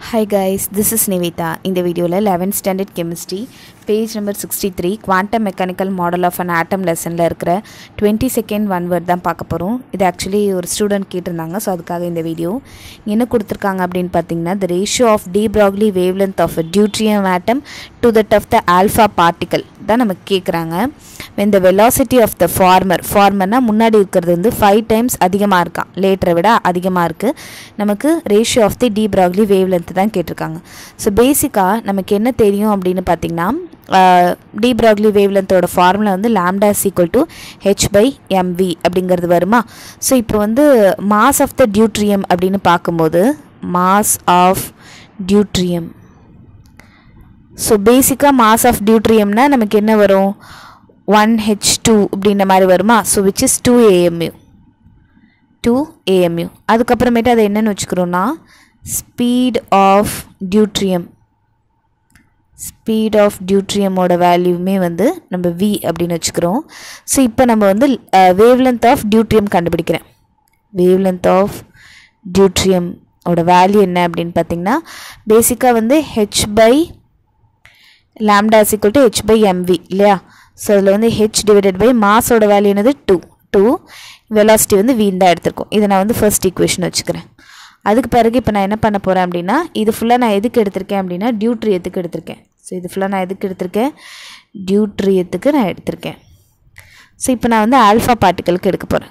hi guys this is Nivetha இந்த வீடியோவில் eleventh standard chemistry page number sixty three quantum mechanical model of an atom லெசனில் இருக்கிற twenty second one word தான் பார்க்க போகிறோம் இது ஆக்சுவலி ஒரு ஸ்டூடெண்ட் கேட்டிருந்தாங்க ஸோ அதுக்காக இந்த வீடியோ என்ன கொடுத்துருக்காங்க அப்படின்னு பார்த்தீங்கன்னா the ratio of de Broglie wavelength of deuterium atom to that of the alpha particle தான் நமக்கு கேட்குறாங்க when the velocity of the farmer ஃபார்மர்னால் முன்னாடி இருக்கிறது வந்து ஃபைவ் டைம்ஸ் அதிகமாக இருக்கான் லேட்டரை விட அதிகமாக இருக்குது நமக்கு ratio of the de Broglie wavelength தான் கேட்டிருக்காங்க ஸோ பேசிக்காக நமக்கு என்ன தெரியும் அப்படின்னு பார்த்தீங்கன்னா டி ப்ராக்லி வேவ் லென்த்தோட ஃபார்முலா வந்து lambda is equal to H by MV அப்படிங்கிறது வருமா ஸோ இப்போ வந்து மாஸ் ஆஃப் த டியூட்ரியம் அப்படின்னு பார்க்கும்போது மாஸ் ஆஃப் டியூட்ரியம் ஸோ பேசிக்காக மாஸ் ஆஃப் டியூட்ரியம்னா நமக்கு என்ன வரும் ஒன் ஹெச் டூ அப்படின்ற மாதிரி வருமா so which is two AMU two AMU அதுக்கப்புறமேட்டு அதை என்னென்னு வச்சுக்கிறோன்னா speed of deuterium speed of டியூட்ரியமோட வேல்யூமே வந்து நம்ம வி அப்படின்னு வச்சுக்கிறோம் ஸோ இப்போ நம்ம வந்து வேவ் லென்த் ஆஃப் டியூட்ரியம் கண்டுபிடிக்கிறேன் வேவ் லென்த் ஆஃப் டியூட்ரியம் ஓட வேல்யூ என்ன அப்படின்னு பார்த்தீங்கன்னா பேசிக்காக வந்து H by lambda is equal to H by MV இல்லையா ஸோ அதில் வந்து ஹெச் டிவைடட் பை மாஸோட வேல்யூ என்னது டூ டூ வெலாசிட்டி வந்து வீண் தான் எடுத்திருக்கோம் இதை நான் வந்து ஃபர்ஸ்ட் ஈக்குவேஷன் வச்சுக்கிறேன் அதுக்கு பிறகு இப்போ நான் என்ன பண்ண போகிறேன் அப்படின்னா இது ஃபுல்லாக நான் எதுக்கு எடுத்திருக்கேன் அப்படின்னா டியூட்ரியத்துக்கு எடுத்திருக்கேன் ஸோ இது ஃபுல்லாக நான் எதுக்கு எடுத்திருக்கேன் டியூட்ரியத்துக்கு நான் எடுத்திருக்கேன் ஸோ இப்போ நான் வந்து ஆல்ஃபா பார்ட்டிக்கலுக்கு எடுக்க போகிறேன்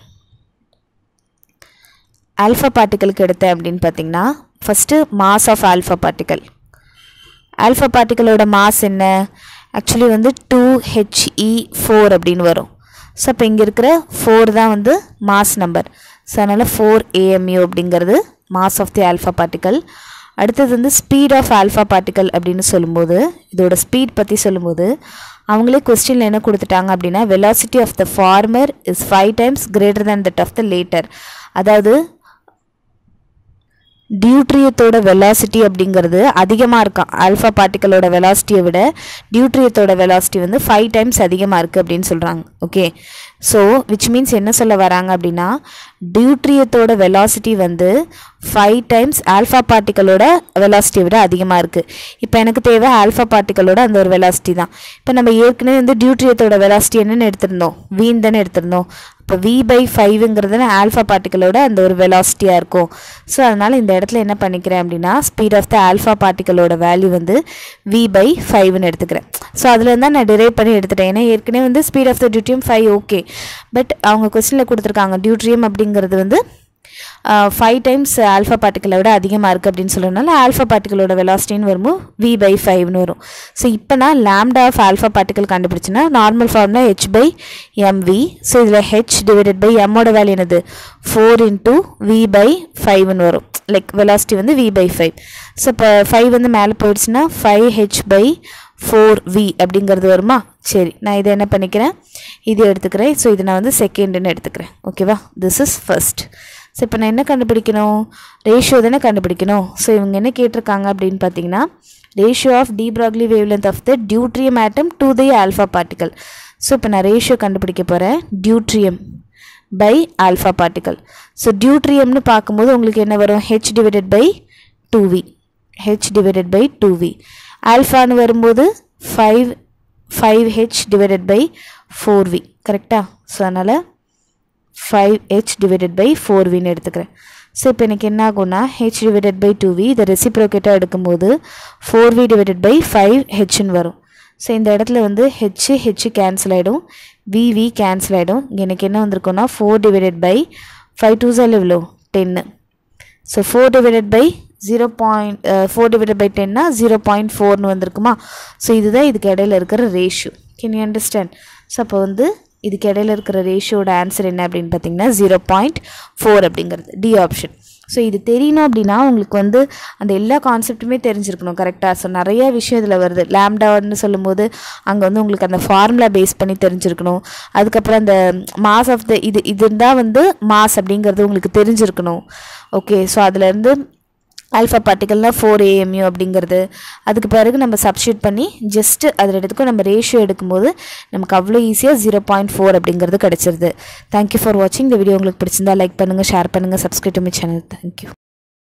ஆல்ஃபா பார்ட்டிக்கலுக்கு எடுத்தேன் அப்படின்னு பார்த்தீங்கன்னா first mass of alpha particle alpha பார்ட்டிக்கலோட மாஸ் என்ன ஆக்சுவலி வந்து டூ ஹெச்இ ஃபோர் அப்படின்னு வரும் ஸோ அப்போ இங்கே இருக்கிற ஃபோர் தான் வந்து மாஸ் நம்பர் ஸோ அதனால் ஃபோர் ஏஎம்யூ அப்படிங்கிறது mass of the alpha particle அடுத்தது வந்து ஸ்பீட் ஆஃப் ஆல்ஃபா பார்ட்டிக்கல் அப்படின்னு சொல்லும்போது இதோட ஸ்பீட் பற்றி சொல்லும்போது அவங்களே கொஸ்டினில் என்ன கொடுத்துட்டாங்க அப்படின்னா velocity of the former is five times greater than that of the latter அதாவது டியூட்ரியத்தோட வெலாசிட்டி அப்படிங்கிறது அதிகமாக இருக்கான் ஆல்ஃபா பார்ட்டிக்கலோட வெலாசிட்டியை விட டியூட்ரியத்தோட வெலாசிட்டி வந்து ஃபைவ் டைம்ஸ் அதிகமாக இருக்குது அப்படின்னு சொல்கிறாங்க ஓகே ஸோ விச் மீன்ஸ் என்ன சொல்ல வராங்க அப்படின்னா டியூட்ரியத்தோட வெலாசிட்டி வந்து ஃபைவ் டைம்ஸ் ஆல்ஃபா பார்ட்டிக்கலோட வெலாசிட்டியை விட அதிகமாக இருக்குது இப்போ எனக்கு தேவை ஆல்ஃபா பார்ட்டிக்கலோட அந்த ஒரு வெலாசிட்டி தான் இப்போ நம்ம ஏற்கனவே வந்து டியூட்ரியத்தோட வெலாசிட்டி என்னென்னு எடுத்திருந்தோம் வீண் தானே எடுத்திருந்தோம் இப்போ வி பை ஃபைவுங்கிறது ஆல்ஃபா பார்ட்டிக்கலோட அந்த ஒரு வெலாசிட்டியாக இருக்கும் ஸோ அதனால் இந்த இடத்துல என்ன பண்ணிக்கிறேன் அப்படின்னா ஸ்பீட் ஆஃப் த ஆல்ஃபா பார்ட்டிக்கலோட வேல்யூ வந்து வி பை ஃபைவ்னு எடுத்துக்கிறேன் ஸோ அதில் இருந்தால் நான் டிரைவ் பண்ணி எடுத்துட்டேன் ஏன்னா ஏற்கனவே வந்து speed of the deuterium five okay but அவங்க கொஸ்டினில் கொடுத்துருக்காங்க டியூட்ரியம் அப்படிங்கிறது வந்து ஃபைவ் டைம்ஸ் ஆல்ஃபா பார்ட்டிக்கலை விட அதிகமாக இருக்குது அப்படின்னு சொல்கிறதுனால ஆல்ஃபா பார்ட்டிக்கலோட வெலாசிட்டின்னு வரும்போது வி பை ஃபைவ்னு வரும் ஸோ இப்போ நான் லேம்டா ஆஃப் ஆல்ஃபா பார்ட்டிக்கல் கண்டுபிடிச்சின்னா நார்மல் ஃபார்ம்னா ஹெச் பை எம்வி ஸோ இதில் ஹெச் டிவைடட் பை எம்மோட வேல்யூ என்னது ஃபோர் இன்ட்டு வி பை ஃபைவ்னு வரும் லைக் வெலாசிட்டி வந்து வி பை ஃபைவ் ஸோ இப்போ ஃபைவ் வந்து மேலே போயிடுச்சுன்னா five H by four V அப்படிங்கிறது வருமா சரி நான் இதை என்ன பண்ணிக்கிறேன் இது எடுத்துக்கிறேன் ஸோ இது நான் வந்து செகண்டுன்னு எடுத்துக்கிறேன் ஓகேவா திஸ் இஸ் ஃபர்ஸ்ட் ஸோ இப்போ நான் என்ன கண்டுபிடிக்கணும் ரேஷியோ தானே கண்டுபிடிக்கணும் ஸோ இவங்க என்ன கேட்டிருக்காங்க அப்படின்னு பார்த்தீங்கன்னா ratio of de Broglie wavelength of the deuterium atom to the alpha particle so இப்போ நான் ரேஷியோ கண்டுபிடிக்க போகிறேன் deuterium by alpha particle so டியூட்ரியம்னு பார்க்கும்போது உங்களுக்கு என்ன வரும் H divided by two V H divided by two V ஆல்ஃபான்னு வரும்போது five five H divided by four V கரெக்டாக ஸோ அதனால் five H divided by four வின்னு எடுத்துக்கிறேன் ஸோ இப்போ எனக்கு என்ன ஆகும்னா H divided by two V இதை ரெசிப்ரோகேட்டாக எடுக்கும்போது four V divided by five ஹெச்னு வரும் ஸோ இந்த இடத்துல வந்து ஹெச் ஹெச் கேன்சல் ஆகிடும் விவி கேன்சல் ஆகிடும் இங்கே எனக்கு என்ன வந்திருக்கும்னா four divided by five two சால் எவ்வளோ டென்னு so four divided by zero point four divided by டென்னா ஜீரோ பாயிண்ட் ஃபோர்னு வந்திருக்குமா ஸோ இதுதான் இதுக்கு இடையில இருக்கிற ratio can you understand so அப்போ வந்து இதுக்கு இடையில இருக்கிற ரேஷியோட ஆன்சர் என்ன அப்படின்னு பார்த்தீங்கன்னா ஜீரோ பாயிண்ட் ஃபோர் அப்படிங்கிறது டி ஆப்ஷன் ஸோ இது தெரியணும் அப்படின்னா உங்களுக்கு வந்து அந்த எல்லா கான்செப்ட்டுமே தெரிஞ்சிருக்கணும் கரெக்டாக ஸோ நிறைய விஷயம் இதில் வருது லேம்டான்னு சொல்லும்போது அங்கே வந்து உங்களுக்கு அந்த ஃபார்முலா பேஸ் பண்ணி தெரிஞ்சிருக்கணும் அதுக்கப்புறம் அந்த மாஸ் ஆஃப் த இது இது இருந்தால் வந்து மாஸ் அப்படிங்கிறது உங்களுக்கு தெரிஞ்சிருக்கணும் ஓகே ஸோ அதுலேருந்து ஆல்ஃபா பார்ட்டிக்கல்னால் ஃபோர் ஏஎம்யூ அப்படிங்கிறது அதுக்கு பிறகு நம்ம சப்ஸ்டியூட் பண்ணி ஜஸ்ட்டு அதில் எடுத்துக்கோ நம்ம ரேஷியோ எடுக்கும்போது நமக்கு அவ்வளோ ஈஸியாக ஜீரோ பாயிண்ட் ஃபோர் அப்படிங்கிறது கிடச்சிருது தேங்க்யூ ஃபார் வாட்சிங் இந்த வீடியோ உங்களுக்கு பிடிச்சிருந்தா லைக் பண்ணுங்கள் ஷேர் பண்ணுங்கள் subscribe to my channel thank you